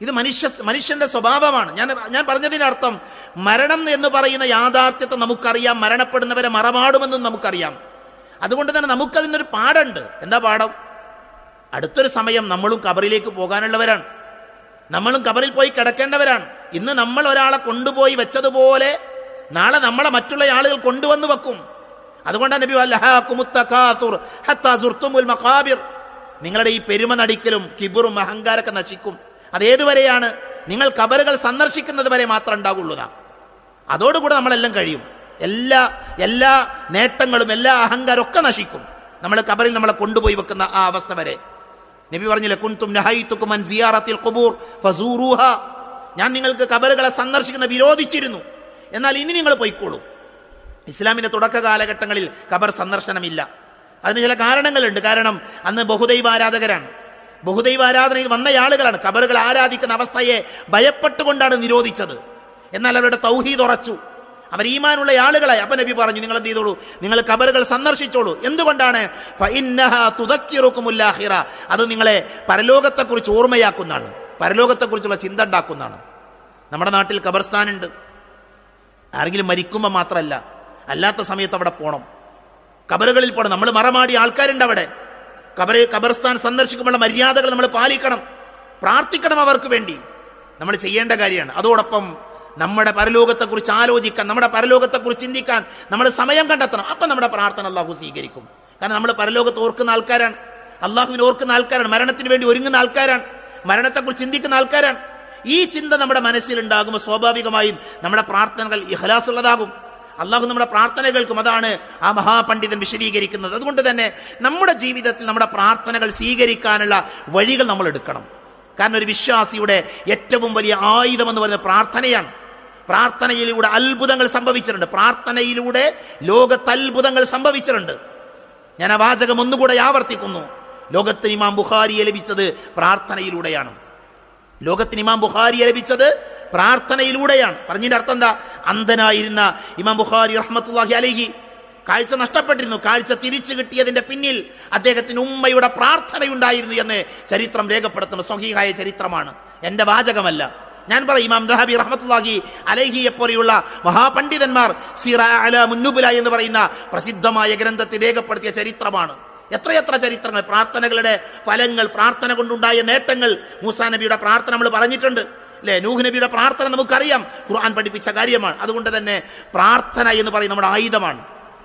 ഇത് മനുഷ്യ മനുഷ്യന്റെ സ്വഭാവമാണ് ഞാൻ ഞാൻ പറഞ്ഞതിനർത്ഥം മരണം എന്ന് പറയുന്ന യാഥാർത്ഥ്യത്തെ നമുക്കറിയാം മരണപ്പെടുന്നവരെ മറമാടുമെന്നും നമുക്കറിയാം അതുകൊണ്ട് തന്നെ നമുക്കതിനൊരു പാടുണ്ട് എന്താ പാഠം അടുത്തൊരു സമയം നമ്മളും കബറിലേക്ക് പോകാനുള്ളവരാണ് നമ്മളും കബറിൽ പോയി കിടക്കേണ്ടവരാണ് ഇന്ന് നമ്മൾ ഒരാളെ കൊണ്ടുപോയി വെച്ചതുപോലെ നാളെ നമ്മളെ മറ്റുള്ള ആളുകൾ കൊണ്ടുവന്ന് വെക്കും അതുകൊണ്ടാണ് നബി അല്ലഹാക്കുമുത്തഖാസുർ ഹത്താ സുർത്തുമുൽ മഖാബിർ നിങ്ങളുടെ ഈ പെരുമ നടിക്കലും കിബറും അഹങ്കാരമൊക്കെ നശിക്കും അതേതുവരെയാണ് നിങ്ങൾ കബറുകൾ സന്ദർശിക്കുന്നത് വരെ മാത്രം ഉണ്ടാകുള്ളതാ അതോടുകൂടെ നമ്മളെല്ലാം കഴിയും എല്ലാ എല്ലാ നേട്ടങ്ങളും എല്ലാ അഹങ്കാരവും ഒക്കെ നശിക്കും നമ്മൾ കബറിൽ നമ്മളെ കൊണ്ടുപോയി വെക്കുന്ന ആ അവസ്ഥ വരെ നബി പറഞ്ഞില്ലേ കുൻതും നഹൈത്തുക്കും അൻ സിയാറത്തിൽ ഖുബൂർ ഫസൂറുഹ ഞാൻ നിങ്ങൾക്ക് കബറുകളെ സന്ദർശിക്കുന്ന വിരോധിച്ചിരുന്നു എന്നാൽ ഇനി നിങ്ങൾ പോയിക്കോളൂ ഇസ്ലാമിന്റെ തുടക്ക കാലഘട്ടങ്ങളിൽ ഖബർ സന്ദർശനമില്ല അതിന് ചില കാരണങ്ങളുണ്ട് കാരണം അന്ന് ബഹുദൈവ ആരാധകരാണ് ബഹുദൈവ ആരാധനയിൽ വന്ന ആളുകളാണ് ഖബറുകൾ ആരാധിക്കുന്ന അവസ്ഥയെ ഭയപ്പെട്ടുകൊണ്ടാണ് നിരോധിച്ചത് എന്നാൽ അവരുടെ തൗഹീദ് ഉറച്ചു അവർ ഈമാനുള്ള ആളുകളായി അപ്പൊ നബി പറഞ്ഞു നിങ്ങൾ എന്ത് ചെയ്തോളൂ നിങ്ങൾ കബറുകൾ സന്ദർശിച്ചോളൂ എന്തുകൊണ്ടാണ് ഫഇന്നഹ തുദക്കിറുക്കുമുൽ ആഖിറ. അത് നിങ്ങളെ പരലോകത്തെക്കുറിച്ച് ഓർമ്മയാക്കുന്നതാണ് പരലോകത്തെക്കുറിച്ചുള്ള ചിന്ത ഉണ്ടാക്കുന്നതാണ് നമ്മുടെ നാട്ടിൽ ഖബർസ്ഥാനുണ്ട് ആരെങ്കിലും മരിക്കുമ്പോൾ മാത്രമല്ല അല്ലാത്ത സമയത്ത് അവിടെ പോകണം കബറുകളിൽ പോകണം നമ്മൾ മറമാടിയ ആൾക്കാരുണ്ട് അവിടെ കബറ് കബർസ്ഥാൻ സന്ദർശിക്കുമ്പോഴുള്ള മര്യാദകൾ നമ്മൾ പാലിക്കണം പ്രാർത്ഥിക്കണം അവർക്ക് വേണ്ടി നമ്മൾ ചെയ്യേണ്ട കാര്യമാണ് അതോടൊപ്പം നമ്മുടെ പരലോകത്തെക്കുറിച്ച് ആലോചിക്കാൻ നമ്മുടെ പരലോകത്തെക്കുറിച്ച് ചിന്തിക്കാൻ നമ്മൾ സമയം കണ്ടെത്തണം അപ്പം നമ്മുടെ പ്രാർത്ഥന അള്ളാഹു സ്വീകരിക്കും കാരണം നമ്മൾ പരലോകത്ത് ഓർക്കുന്ന ആൾക്കാരാണ് അള്ളാഹുവിനെ ഓർക്കുന്ന ആൾക്കാരാണ് മരണത്തിന് വേണ്ടി ഒരുങ്ങുന്ന ആൾക്കാരാണ് മരണത്തെക്കുറിച്ച് ചിന്തിക്കുന്ന ആൾക്കാരാണ് ഈ ചിന്ത നമ്മുടെ മനസ്സിലുണ്ടാകുമ്പോൾ സ്വാഭാവികമായും നമ്മുടെ പ്രാർത്ഥനകൾ ഇഹ്ലാസ് ഉള്ളതാകും അള്ളാഹു നമ്മുടെ പ്രാർത്ഥന കേൾക്കും അതാണ് ആ മഹാപണ്ഡിതൻ വിശദീകരിക്കുന്നത് അതുകൊണ്ട് തന്നെ നമ്മുടെ ജീവിതത്തിൽ നമ്മുടെ പ്രാർത്ഥനകൾ സ്വീകരിക്കാനുള്ള വഴികൾ നമ്മൾ എടുക്കണം കാരണം ഒരു വിശ്വാസിയുടെ ഏറ്റവും വലിയ ആയുധം എന്ന് പറയുന്നത് പ്രാർത്ഥനയാണ് പ്രാർത്ഥനയിലൂടെ അത്ഭുതങ്ങൾ സംഭവിച്ചിട്ടുണ്ട് പ്രാർത്ഥനയിലൂടെ ലോകത്ത് അത്ഭുതങ്ങൾ സംഭവിച്ചിട്ടുണ്ട് ഞാൻ ആ വാചകം ഒന്നുകൂടെ ആവർത്തിക്കുന്നു ലോകത്തിന് ഇമാം ബുഖാരിയെ ലഭിച്ചത് പ്രാർത്ഥനയിലൂടെയാണ് ലോകത്തിന് ഇമാം ബുഖാരിയെ ലഭിച്ചത് പ്രാർത്ഥനയിലൂടെയാണ് പറഞ്ഞതിന്റെ അർത്ഥം എന്താ അന്ധനായിരുന്ന ഇമാം ബുഖാരി റഹ്മത്തുല്ലാഹി അലഹി കാഴ്ച നഷ്ടപ്പെട്ടിരുന്നു കാഴ്ച തിരിച്ചു കിട്ടിയതിന്റെ പിന്നിൽ അദ്ദേഹത്തിന് ഉമ്മയുടെ പ്രാർത്ഥനയുണ്ടായിരുന്നു എന്ന് ചരിത്രം രേഖപ്പെടുത്തുന്ന സ്വഹീഹായ ചരിത്രമാണ് എന്റെ വാചകമല്ല ഞാൻ പറയും ഇമാം ദഹബി റഹ്മത്തുല്ലാഹി അലഹിയെ പോലെയുള്ള മഹാപണ്ഡിതന്മാർ സിറ അല മുന്നുബുല എന്ന് പറയുന്ന പ്രസിദ്ധമായ ഗ്രന്ഥത്തിൽ രേഖപ്പെടുത്തിയ ചരിത്രമാണ് എത്രയെത്ര ചരിത്രങ്ങൾ പ്രാർത്ഥനകളുടെ ഫലങ്ങൾ പ്രാർത്ഥന കൊണ്ടുണ്ടായ നേട്ടങ്ങൾ മൂസാ നബിയുടെ പ്രാർത്ഥന നമ്മൾ പറഞ്ഞിട്ടുണ്ട് അല്ലെ നൂഹ് നബിയുടെ പ്രാർത്ഥന നമുക്കറിയാം ഖുർആൻ പഠിപ്പിച്ച കാര്യമാണ് അതുകൊണ്ട് തന്നെ പ്രാർത്ഥന എന്ന് പറയുന്നത് നമ്മുടെ ആയുധമാണ്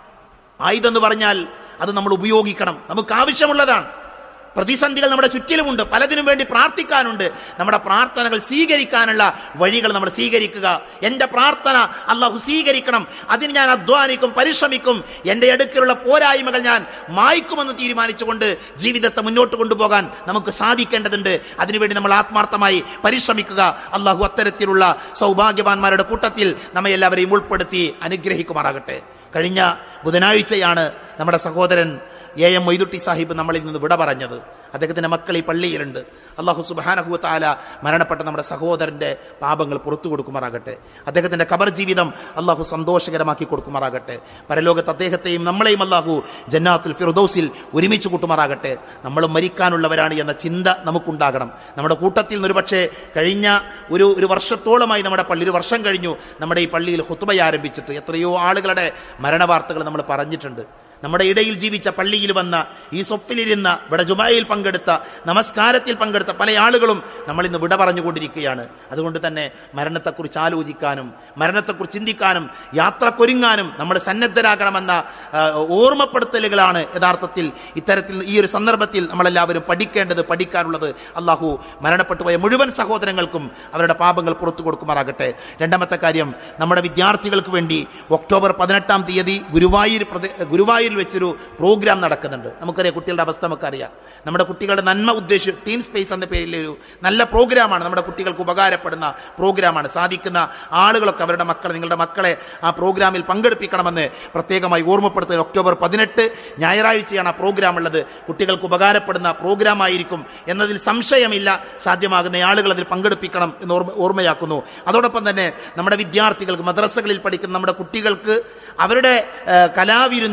ആയുധം എന്ന് പറഞ്ഞാൽ അത് നമ്മൾ ഉപയോഗിക്കണം നമുക്ക് ആവശ്യമുള്ളതാണ് പ്രതിസന്ധികൾ നമ്മുടെ ചുറ്റിലുമുണ്ട് പലതിനും വേണ്ടി പ്രാർത്ഥിക്കാനുണ്ട് നമ്മുടെ പ്രാർത്ഥനകൾ സ്വീകരിക്കാനുള്ള വഴികൾ നമ്മൾ സ്വീകരിക്കുക എൻ്റെ പ്രാർത്ഥന അള്ളാഹു സ്വീകരിക്കണം അതിന് ഞാൻ അധ്വാനിക്കും പരിശ്രമിക്കും എൻ്റെ അടുക്കലുള്ള പോരായ്മകൾ ഞാൻ മായ്ക്കുമെന്ന് തീരുമാനിച്ചുകൊണ്ട് ജീവിതത്തെ മുന്നോട്ട് കൊണ്ടുപോകാൻ നമുക്ക് സാധിക്കേണ്ടതുണ്ട് അതിനുവേണ്ടി നമ്മൾ ആത്മാർത്ഥമായി പരിശ്രമിക്കുക അള്ളാഹു അത്തരത്തിലുള്ള സൗഭാഗ്യവാന്മാരുടെ കൂട്ടത്തിൽ നമ്മെ എല്ലാവരെയും ഉൾപ്പെടുത്തി അനുഗ്രഹിക്കുമാറാകട്ടെ കഴിഞ്ഞ ബുധനാഴ്ചയാണ് നമ്മുടെ സഹോദരൻ എ എം മൊയ്തുട്ടി സാഹിബ് നമ്മളിൽ നിന്ന് വിട പറഞ്ഞത് അദ്ദേഹത്തിൻ്റെ മക്കൾ ഈ പള്ളിയിലുണ്ട് അള്ളാഹു സുബാനഹുത്താല മരണപ്പെട്ട നമ്മുടെ സഹോദരൻ്റെ പാപങ്ങൾ പുറത്തു കൊടുക്കുമാറാകട്ടെ അദ്ദേഹത്തിൻ്റെ ഖബർ ജീവിതം അള്ളാഹു സന്തോഷകരമാക്കി കൊടുക്കുമാറാകട്ടെ പരലോകത്ത് അദ്ദേഹത്തെയും നമ്മളെയും അള്ളാഹു ജന്നാത്തുൽ ഫിറുദൌസിൽ ഒരുമിച്ച് കൂട്ടുമാറാകട്ടെ നമ്മൾ മരിക്കാനുള്ളവരാണ് എന്ന ചിന്ത നമുക്കുണ്ടാകണം നമ്മുടെ കൂട്ടത്തിൽ നിന്ന് ഒരു പക്ഷേ കഴിഞ്ഞ ഒരു ഒരു വർഷത്തോളമായി നമ്മുടെ പള്ളി ഒരു വർഷം കഴിഞ്ഞു നമ്മുടെ ഈ പള്ളിയിൽ ഹുത്തുബ ആരംഭിച്ചിട്ട് എത്രയോ ആളുകളുടെ മരണവാർത്തകൾ നമ്മൾ പറഞ്ഞിട്ടുണ്ട് നമ്മുടെ ഇടയിൽ ജീവിച്ച പള്ളിയിൽ വന്ന ഈ സ്വപ്പിലിരുന്ന ഇവിടെ ജുമായിൽ പങ്കെടുത്ത നമസ്കാരത്തിൽ പങ്കെടുത്ത പല ആളുകളും നമ്മൾ ഇന്ന് വിട പറഞ്ഞുകൊണ്ടിരിക്കുകയാണ് അതുകൊണ്ട് തന്നെ മരണത്തെക്കുറിച്ച് ആലോചിക്കാനും മരണത്തെക്കുറിച്ച് ചിന്തിക്കാനും യാത്രക്കൊരുങ്ങാനും നമ്മൾ സന്നദ്ധരാകണമെന്ന ആ, ഓർമ്മപ്പെടുത്തലുകളാണ് യഥാർത്ഥത്തിൽ ഇത്തരത്തിൽ ഈ ഒരു സന്ദർഭത്തിൽ നമ്മളെല്ലാവരും പഠിക്കേണ്ടത് പഠിക്കാനുള്ളത് അള്ളാഹു മരണപ്പെട്ടു പോയ മുഴുവൻ സഹോദരങ്ങൾക്കും അവരുടെ പാപങ്ങൾ പുറത്തു കൊടുക്കുമാറാകട്ടെ രണ്ടാമത്തെ കാര്യം നമ്മുടെ വിദ്യാർത്ഥികൾക്ക് വേണ്ടി ഒക്ടോബർ പതിനെട്ടാം തീയതി ഗുരുവായൂർ പ്രദേ ഗുരുവായൂരിൽ വെച്ചൊരു പ്രോഗ്രാം നടക്കുന്നുണ്ട് നമുക്കറിയാം കുട്ടികളുടെ അവസ്ഥ നമുക്കറിയാം നമ്മുടെ കുട്ടികളുടെ നന്മ ഉദ്ദേശിച്ച് ടീം സ്പേസ് എന്ന പേരിൽ ഒരു നല്ല പ്രോഗ്രാമാണ് നമ്മുടെ കുട്ടികൾക്ക് ഉപകാരപ്പെടുന്ന പ്രോഗ്രാമാണ് സാധിക്കുന്ന ആളുകളൊക്കെ അവരുടെ മക്കളെ നിങ്ങളുടെ മക്കളെ ആ പ്രോഗ്രാമിൽ പങ്കെടുപ്പിക്കണമെന്ന് പ്രത്യേകമായി ഓർമ്മപ്പെടുത്തുന്നത് ഒക്ടോബർ പതിനെട്ട് ഞായറാഴ്ചയാണ് ആ പ്രോഗ്രാം ഉള്ളത് കുട്ടികൾക്ക് ഉപകാരപ്പെടുന്ന പ്രോഗ്രാം ആയിരിക്കും എന്നതിൽ സംശയമില്ല സാധ്യമാകുന്ന ആളുകൾ അതിൽ പങ്കെടുപ്പിക്കണം എന്ന് ഓർമ്മ ഓർമ്മയാക്കുന്നു അതോടൊപ്പം തന്നെ നമ്മുടെ വിദ്യാർത്ഥികൾക്ക് മദ്രസകളിൽ പഠിക്കുന്ന നമ്മുടെ കുട്ടികൾക്ക് അവരുടെ ആ, കലാവിരുന്നുകൾ അവരുടെ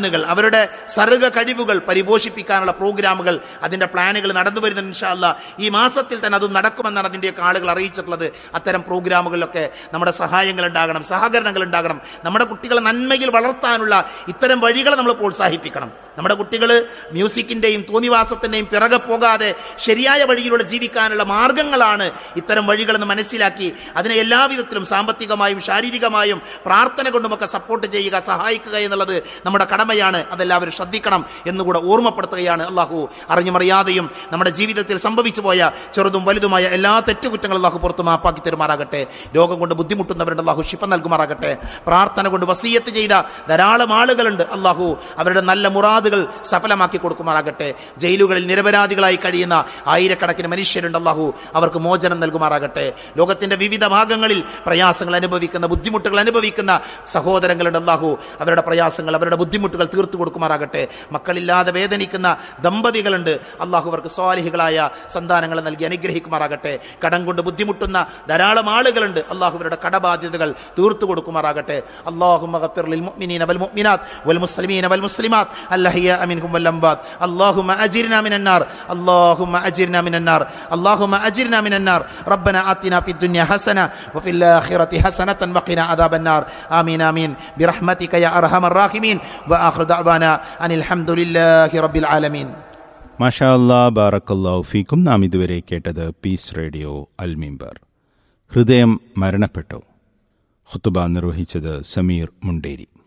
അവരുടെ സർഗ കഴിവുകൾ പരിപോഷിപ്പിക്കാനുള്ള പ്രോഗ്രാമുകൾ അതിന്റെ പ്ലാനുകൾ നടന്നു വരുന്ന ഇൻഷാല്ല ഈ മാസത്തിൽ തന്നെ അതും നടക്കുമെന്നാണ് അതിൻ്റെയൊക്കെ ആളുകൾ അറിയിച്ചിട്ടുള്ളത് അത്തരം പ്രോഗ്രാമുകളിലൊക്കെ നമ്മുടെ സഹായങ്ങൾ ഉണ്ടാകണം സഹകരണങ്ങൾ ഉണ്ടാകണം നമ്മുടെ കുട്ടികളെ നന്മയിൽ വളർത്താനുള്ള ഇത്തരം വഴികളെ നമ്മൾ പ്രോത്സാഹിപ്പിക്കണം നമ്മുടെ കുട്ടികൾ മ്യൂസിക്കിൻ്റെയും തോന്നിവാസത്തിൻ്റെയും പിറകെ പോകാതെ ശരിയായ വഴിയിലൂടെ ജീവിക്കാനുള്ള മാർഗങ്ങളാണ് ഇത്തരം വഴികളെന്ന് മനസ്സിലാക്കി അതിനെ എല്ലാവിധത്തിലും സാമ്പത്തികമായും ശാരീരികമായും പ്രാർത്ഥന കൊണ്ടുമൊക്കെ സപ്പോർട്ട് ചെയ്യുക സഹായിക്കുക എന്നുള്ളത് നമ്മുടെ കടമയാണ് അതെല്ലാവരും ശ്രദ്ധിക്കണം എന്നുകൂടെ ഓർമ്മപ്പെടുത്തുകയാണ് അള്ളാഹു അറിഞ്ഞുമറിയാതെയും നമ്മുടെ ജീവിതത്തിൽ സംഭവിച്ചു പോയ ചെറുതും വലുതുമായ എല്ലാ തെറ്റുകുറ്റങ്ങളും അള്ളാഹു പുറത്ത് മാപ്പാക്കി തരുമാറാകട്ടെ രോഗം കൊണ്ട് ബുദ്ധിമുട്ടുന്നവരുടെ അള്ളാഹു ശിഫ നൽകുമാറാകട്ടെ പ്രാർത്ഥന കൊണ്ട് വസീയത്ത് ചെയ്ത ധാരാളം ആളുകളുണ്ട് അള്ളാഹു അവരുടെ നല്ല മുറാദുകൾ സഫലമാക്കി കൊടുക്കുമാറാകട്ടെ ജയിലുകളിൽ നിരപരാധികളായി കഴിയുന്ന ആയിരക്കണക്കിന് മനുഷ്യരുണ്ട് അള്ളാഹു അവർക്ക് മോചനം നൽകുമാറാകട്ടെ ലോകത്തിന്റെ വിവിധ ഭാഗങ്ങളിൽ പ്രയാസങ്ങൾ അനുഭവിക്കുന്ന ബുദ്ധിമുട്ടുകൾ അനുഭവിക്കുന്ന സഹോദരങ്ങളുണ്ട് അള്ളാഹു അവരുടെ പ്രയാസങ്ങൾ അവരുടെ ബുദ്ധിമുട്ടുകൾ തീർത്തു കൊടുക്കുമാറാകട്ടെ മക്കളില്ലാതെ വേദനിക്കുന്ന ദമ്പതികളുണ്ട് അള്ളാഹു അവർക്ക് സ്വാലിഹികളായ സന്താനങ്ങൾ നൽകി അനുഗ്രഹിക്കുമാറാകട്ടെ കടം കൊണ്ട് ബുദ്ധിമുട്ടുന്ന ധാരാളം ആളുകളുണ്ട് അള്ളാഹു അവരുടെ കടബാധ്യതകൾ തീർത്തു കൊടുക്കുമാറാകട്ടെ അള്ളാഹു للمؤمنين والمؤمنات والمسلمين والمسلمات الأحياء منهم والأموات اللهم أجرنا من النار اللهم أجرنا من النار اللهم أجرنا من النار ربنا آتنا في الدنيا حسنة وفي الآخرة حسنة وقنا عذاب النار آمين آمين برحمتك يا أرحم الراحمين وآخر دعوانا أن الحمد لله رب العالمين മാഷാ അല്ലാ ബാറക്കല്ലാഹു ഫീക്കും നാം ഇതുവരെ കേട്ടത് പീസ് റേഡിയോ അൽമീംബർ ഹൃദയം മരണപ്പെട്ടു ഖുത്തുബ നിർവഹിച്ചത് സമീർ മുണ്ടേരി